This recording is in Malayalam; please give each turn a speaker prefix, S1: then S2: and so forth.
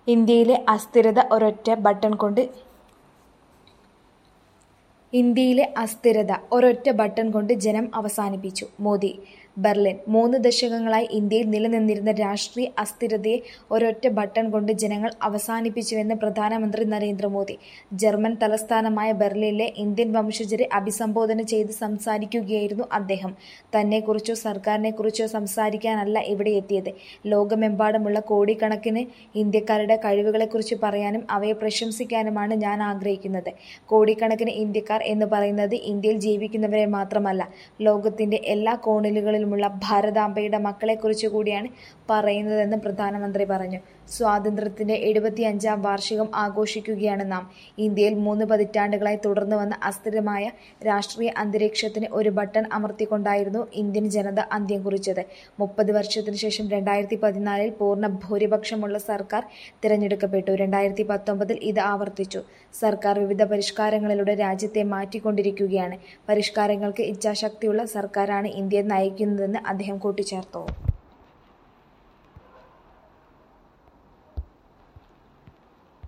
S1: ഇന്ത്യയിലെ അസ്ഥിരത ഒരൊറ്റ ബട്ടൺ കൊണ്ട് ഇന്ത്യയിലെ അസ്ഥിരത ഒരൊറ്റ ബട്ടൺ കൊണ്ട് ജനം അവസാനിപ്പിച്ചു മോദി ബെർലിൻ മൂന്ന് ദശകങ്ങളായി ഇന്ത്യയിൽ നിലനിന്നിരുന്ന രാഷ്ട്രീയ അസ്ഥിരതയെ ഒരൊറ്റ ബട്ടൺ കൊണ്ട് ജനങ്ങൾ അവസാനിപ്പിച്ചുവെന്ന് പ്രധാനമന്ത്രി നരേന്ദ്രമോദി ജർമ്മൻ തലസ്ഥാനമായ ബെർലിനിലെ ഇന്ത്യൻ വംശജരെ അഭിസംബോധന ചെയ്ത് സംസാരിക്കുകയായിരുന്നു അദ്ദേഹം തന്നെക്കുറിച്ചോ സർക്കാരിനെക്കുറിച്ചോ സംസാരിക്കാനല്ല ഇവിടെ എത്തിയത് ലോകമെമ്പാടുമുള്ള കോടിക്കണക്കിന് ഇന്ത്യക്കാരുടെ കഴിവുകളെക്കുറിച്ച് പറയാനും അവയെ പ്രശംസിക്കാനുമാണ് ഞാൻ ആഗ്രഹിക്കുന്നത് കോടിക്കണക്കിന് ഇന്ത്യക്കാർ എന്ന് പറയുന്നത് ഇന്ത്യയിൽ ജീവിക്കുന്നവരെ മാത്രമല്ല ലോകത്തിന്റെ എല്ലാ കോണിലുകളിലുമുള്ള ഭാരതാംബയുടെ മക്കളെക്കുറിച്ച് കൂടിയാണ് പറയുന്നതെന്ന് പ്രധാനമന്ത്രി പറഞ്ഞു സ്വാതന്ത്ര്യത്തിന്റെ എഴുപത്തിയഞ്ചാം വാർഷികം ആഘോഷിക്കുകയാണ് നാം ഇന്ത്യയിൽ മൂന്ന് പതിറ്റാണ്ടുകളായി തുടർന്നു വന്ന അസ്ഥിരമായ രാഷ്ട്രീയ അന്തരീക്ഷത്തിന് ഒരു ബട്ടൺ അമർത്തിക്കൊണ്ടായിരുന്നു ഇന്ത്യൻ ജനത അന്ത്യം കുറിച്ചത് മുപ്പത് വർഷത്തിനു ശേഷം രണ്ടായിരത്തി പതിനാലിൽ പൂർണ്ണ ഭൂരിപക്ഷമുള്ള സർക്കാർ തിരഞ്ഞെടുക്കപ്പെട്ടു രണ്ടായിരത്തി പത്തൊമ്പതിൽ ഇത് ആവർത്തിച്ചു സർക്കാർ വിവിധ പരിഷ്കാരങ്ങളിലൂടെ രാജ്യത്തെ മാറ്റിക്കൊണ്ടിരിക്കുകയാണ് പരിഷ്കാരങ്ങൾക്ക് ഇച്ഛാശക്തിയുള്ള സർക്കാരാണ് ഇന്ത്യയെ നയിക്കുന്നതെന്ന് അദ്ദേഹം കൂട്ടിച്ചേർത്തു